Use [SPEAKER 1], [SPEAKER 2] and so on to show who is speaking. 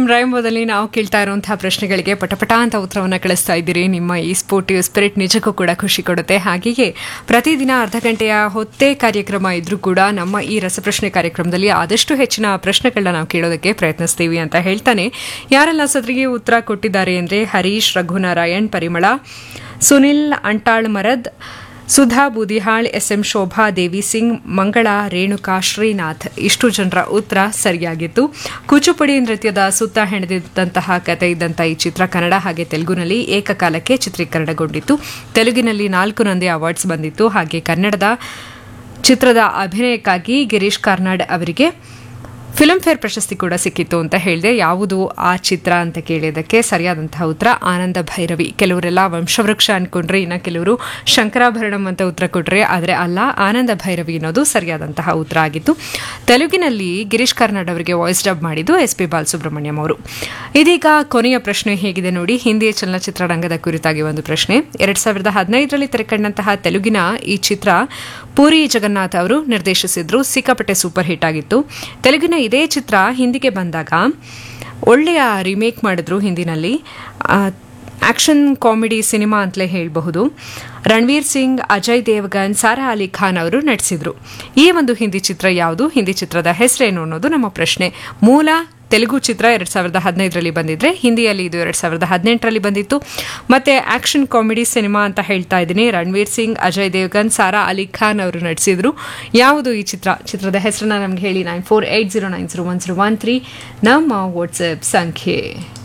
[SPEAKER 1] ರೈಂಬೋದಲ್ಲಿ ನಾವು ಕೇಳ್ತಾ ಇರುವಂತಹ ಪ್ರಶ್ನೆಗಳಿಗೆ ಪಟಪಟ ಅಂತ ಉತ್ತರವನ್ನು ಕಳಿಸ್ತಾ ಇದ್ದೀರಿ ನಿಮ್ಮ ಈ ಸ್ಪೋರ್ಟಿವ್ ಸ್ಪಿರಿಟ್ ನಿಜಕ್ಕೂ ಕೂಡ ಖುಷಿ ಕೊಡುತ್ತೆ ಹಾಗೆಯೇ ಪ್ರತಿದಿನ ಅರ್ಧ ಗಂಟೆಯ ಹೊತ್ತೇ ಕಾರ್ಯಕ್ರಮ ಇದ್ರೂ ಕೂಡ ನಮ್ಮ ಈ ರಸಪ್ರಶ್ನೆ ಕಾರ್ಯಕ್ರಮದಲ್ಲಿ ಆದಷ್ಟು ಹೆಚ್ಚಿನ ಪ್ರಶ್ನೆಗಳನ್ನ ನಾವು ಕೇಳೋದಕ್ಕೆ ಪ್ರಯತ್ನಿಸ್ತೀವಿ ಅಂತ ಹೇಳ್ತಾನೆ ಯಾರೆಲ್ಲ ಸದ್ರಿಗೆ ಉತ್ತರ ಕೊಟ್ಟಿದ್ದಾರೆ ಅಂದರೆ ಹರೀಶ್ ರಘುನಾರಾಯಣ್ ಪರಿಮಳ ಸುನಿಲ್ ಅಂಟಾಳ್ ಮರದ್ ಸುಧಾ ಬೂದಿಹಾಳ್ ಎಸ್ ಎಂ ಶೋಭಾ ದೇವಿ ಸಿಂಗ್ ಮಂಗಳ ರೇಣುಕಾ ಶ್ರೀನಾಥ್ ಇಷ್ಟು ಜನರ ಉತ್ತರ ಸರಿಯಾಗಿತ್ತು ಕೂಚುಪುಡಿ ನೃತ್ಯದ ಸುತ್ತ ಹೆಣೆದಿದ್ದಂತಹ ಕತೆ ಇದ್ದಂಥ ಈ ಚಿತ್ರ ಕನ್ನಡ ಹಾಗೆ ತೆಲುಗುನಲ್ಲಿ ಏಕಕಾಲಕ್ಕೆ ಚಿತ್ರೀಕರಣಗೊಂಡಿತ್ತು ತೆಲುಗಿನಲ್ಲಿ ನಾಲ್ಕು ನಂದಿ ಅವಾರ್ಡ್ಸ್ ಬಂದಿತ್ತು ಹಾಗೆ ಕನ್ನಡದ ಚಿತ್ರದ ಅಭಿನಯಕ್ಕಾಗಿ ಗಿರೀಶ್ ಕಾರ್ನಾಡ್ ಅವರಿಗೆ ಫಿಲ್ಮ್ ಫೇರ್ ಪ್ರಶಸ್ತಿ ಕೂಡ ಸಿಕ್ಕಿತ್ತು ಅಂತ ಹೇಳಿದೆ ಯಾವುದು ಆ ಚಿತ್ರ ಅಂತ ಕೇಳಿದ್ದಕ್ಕೆ ಸರಿಯಾದಂತಹ ಉತ್ತರ ಆನಂದ ಭೈರವಿ ಕೆಲವರೆಲ್ಲ ವಂಶವೃಕ್ಷ ಅನ್ಕೊಂಡ್ರೆ ಇನ್ನು ಕೆಲವರು ಶಂಕರಾಭರಣಂ ಅಂತ ಉತ್ತರ ಕೊಟ್ರೆ ಆದರೆ ಅಲ್ಲ ಆನಂದ ಭೈರವಿ ಅನ್ನೋದು ಸರಿಯಾದಂತಹ ಉತ್ತರ ಆಗಿತ್ತು ತೆಲುಗಿನಲ್ಲಿ ಗಿರೀಶ್ ಕಾರ್ನಾಡ್ ಅವರಿಗೆ ವಾಯ್ಸ್ ಡಬ್ ಮಾಡಿದ್ದು ಎಸ್ ಪಿ ಬಾಲಸುಬ್ರಹ್ಮಣ್ಯಂ ಅವರು ಇದೀಗ ಕೊನೆಯ ಪ್ರಶ್ನೆ ಹೇಗಿದೆ ನೋಡಿ ಹಿಂದಿ ಚಲನಚಿತ್ರರಂಗದ ಕುರಿತಾಗಿ ಒಂದು ಪ್ರಶ್ನೆ ಎರಡ್ ಸಾವಿರದ ಹದಿನೈದರಲ್ಲಿ ತೆರೆಕಂಡಂತಹ ತೆಲುಗಿನ ಈ ಚಿತ್ರ ಪೂರಿ ಜಗನ್ನಾಥ್ ಅವರು ನಿರ್ದೇಶಿಸಿದ್ರು ಸಿಕ್ಕಾಪಟ್ಟೆ ಸೂಪರ್ ಹಿಟ್ ಆಗಿತ್ತು ತೆಲುಗಿನ ಇದೇ ಚಿತ್ರ ಹಿಂದಿಗೆ ಬಂದಾಗ ಒಳ್ಳೆಯ ರಿಮೇಕ್ ಮಾಡಿದ್ರು ಹಿಂದಿನಲ್ಲಿ ಆಕ್ಷನ್ ಕಾಮಿಡಿ ಸಿನಿಮಾ ಅಂತಲೇ ಹೇಳಬಹುದು ರಣವೀರ್ ಸಿಂಗ್ ಅಜಯ್ ದೇವಗನ್ ಸಾರಾ ಅಲಿ ಖಾನ್ ಅವರು ನಟಿಸಿದ್ರು ಈ ಒಂದು ಹಿಂದಿ ಚಿತ್ರ ಯಾವುದು ಹಿಂದಿ ಚಿತ್ರದ ಹೆಸರೇನು ಅನ್ನೋದು ನಮ್ಮ ಪ್ರಶ್ನೆ ಮೂಲ ತೆಲುಗು ಚಿತ್ರ ಎರಡ್ ಸಾವಿರದ ಹದಿನೈದರಲ್ಲಿ ಬಂದಿದ್ರೆ ಹಿಂದಿಯಲ್ಲಿ ಇದು ಎರಡ್ ಸಾವಿರದ ಹದಿನೆಂಟರಲ್ಲಿ ಬಂದಿತ್ತು ಮತ್ತೆ ಆಕ್ಷನ್ ಕಾಮಿಡಿ ಸಿನಿಮಾ ಅಂತ ಹೇಳ್ತಾ ಇದ್ದೀನಿ ರಣವೀರ್ ಸಿಂಗ್ ಅಜಯ್ ದೇವ್ಗನ್ ಸಾರಾ ಅಲಿ ಖಾನ್ ಅವರು ನಟಿಸಿದ್ರು ಯಾವುದು ಈ ಚಿತ್ರ ಚಿತ್ರದ ಹೆಸರನ್ನ ನಮ್ಗೆ ಹೇಳಿ nine four eight zero nine zero one zero one three ನಮ್ಮ ವಾಟ್ಸಪ್ ಸಂಖ್ಯೆ